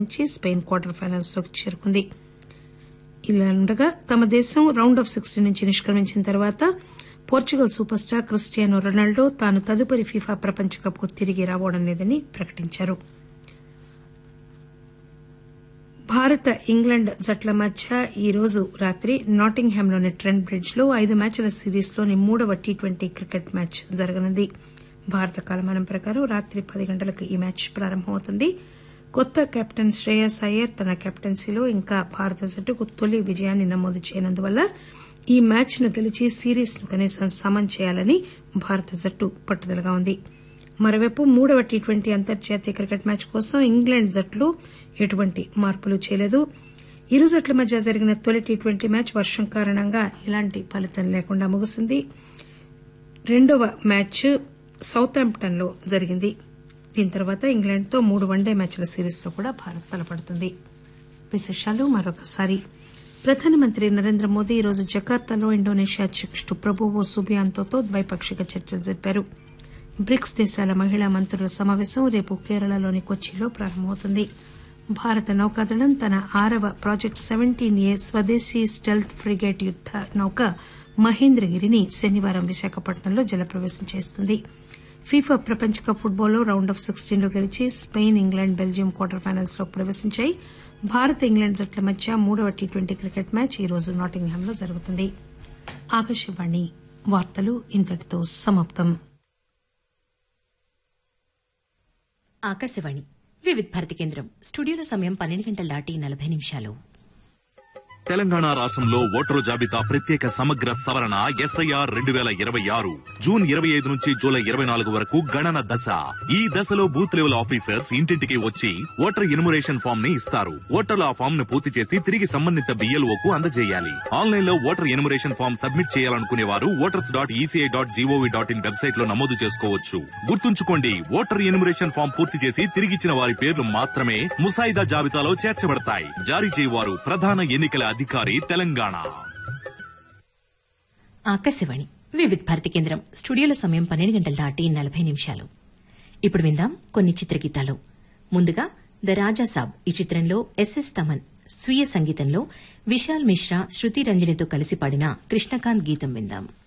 నుంచి Spain quarter finals లోకి చేరుకుంది ఇలా ఉండగా తమ దేశం రౌండ్ ఆఫ్ సిక్స్టీన్ నుంచి నిష్క్రమించిన తర్వాత Portugal super star Cristiano Ronaldo తాను తదుపరి ఫీఫా ప్రపంచ కప్ కు తిరిగి రాబోవడం లేదని ప్రకటించారు భారత ఇంగ్లాండ్ జట్ల మధ్య ఈ రోజు రాత్రి నాటింగ్హామ్ లోని ట్రెంట్ బ్రిడ్జ్ లో ఐదు మ్యాచ్ల సిరీస్ లోని మూడవ టీ ట్వంటీ క్రికెట్ మ్యాచ్ జరగనుంది భారత కాలమానం ప్రకారం రాత్రి పది గంటలకు ఈ మ్యాచ్ ప్రారంభమవుతుంది కొత్త కెప్టెన్ శ్రేయస్ అయ్యర్ తన కెప్టెన్సీలో ఇంకా భారత జట్టుకు తొలి విజయాన్ని నమోదు చేయనందువల్ల ఈ మ్యాచ్ ను గెలిచి సిరీస్ ను కనీసం సమన్ చేయాలని భారత జట్టు పట్టుదలగా ఉంది మరోవైపు మూడవ టీ ట్వంటీ అంతర్జాతీయ క్రికెట్ మ్యాచ్ కోసం ఇంగ్లాండ్ జట్లు ఎటువంటి మార్పులు చేయలేదు ఇరు జట్ల మధ్య జరిగిన తొలి టీ ట్వంటీ మ్యాచ్ వర్షం కారణంగా ఎలాంటి ఫలితం లేకుండా ముగిసింది రెండవ మ్యాచ్ సౌతాంప్టన్ లో జరిగింది దీని తర్వాత ఇంగ్లాండ్ తో మూడు వన్డే మ్యాచ్ల సిరీస్ లో కూడా భారత్ బలపడుతుంది విశేషాలు మరొకసారి ప్రధానమంత్రి నరేంద్ర మోదీ ఈరోజు జకార్తాలో ఇండోనేషియా అధ్యకుడు ప్రభువో సుబియాంతోతో ద్వైపాక్షిక చర్చలు జరిపారు బ్రిక్స్ దేశాల మహిళా మంత్రుల సమావేశం రేపు కేరళలోని కొచ్చిలో ప్రారంభమవుతుంది భారత నౌకాదళం తన ఆరవ ప్రాజెక్ట్ సెవెంటీన్ ఏ స్వదేశీ స్టెల్త్ ఫ్రిగేట్ యుద్ద నౌక మహేంద్రగిరిని శనివారం విశాఖపట్నంలో జలప్రవేశం చేస్తుంది ఫీఫా ప్రపంచ కప్ ఫుట్బాల్లో రౌండ్ ఆఫ్ సిక్స్టీన్ లో గెలిచి Spain England Belgium quarter finals లో ప్రవేశించాయి భారత్ ఇంగ్లాండ్ జట్ల మధ్య మూడవ టీ ట్వంటీ క్రికెట్ మ్యాచ్ ఈ రోజు నాటింగ్హామ్ లో జరుగుతుంది ఆకాశవాణి వార్తలు ఇంతటితో సమాప్తం ఆకాశవాణి వివిధ్ భారతి కేంద్రం స్టూడియోలో సమయం పన్నెండు గంటల దాటి నలభై నిమిషాలు తెలంగాణ రాష్ట్రంలో ఓటరు జాబితా ప్రత్యేక సమగ్ర సవరణ ఎస్ఐఆర్ రెండు వేల ఇరవై ఆరు జూన్ ఇరవై ఐదు నుంచి జూలై ఇరవై నాలుగు వరకు గణన దశ ఈ దశలో బూత్ లెవెల్ ఆఫీసర్స్ ఇంటింటికి వచ్చి ఓటర్ ఇనుమరేషన్ ఫామ్ ని ఇస్తారు ఓటర్లు ఆ ఫామ్ ను పూర్తి చేసి తిరిగి సంబంధిత బిఎల్ఓ కు అందజేయాలి ఆన్లైన్ లో ఓటర్ ఎనుమరేషన్ ఫామ్ సబ్మిట్ చేయాలనుకునే వారు voters dot ECI dot GOV dot in website లో నమోదు చేసుకోవచ్చు గుర్తుంచుకోండి ఓటర్ ఎనుమరేషన్ ఫామ్ పూర్తి చేసి తిరిగిచ్చిన వారి పేర్లు మాత్రమే ముసాయిదా జాబితాలో చేర్చబడతాయి జారీ చేయవారు ప్రధాన ఎన్నికల అధికారి తెలంగాణ ఆకాశవాణి వివిధ్ భారతి కేంద్రం స్టూడియోలో సమయం పన్నెండు గంటల దాటి నలభై నిమిషాలు ఇప్పుడు విందాం కొన్ని చిత్రగీతాలు ముందుగా ద రాజా సాబ్ ఈ చిత్రంలో ఎస్ఎస్ తమన్ స్వీయ సంగీతంలో విశాల్ మిశ్రా శృతి రంజనితో కలిసి పాడిన కృష్ణకాంత్ గీతం విందాం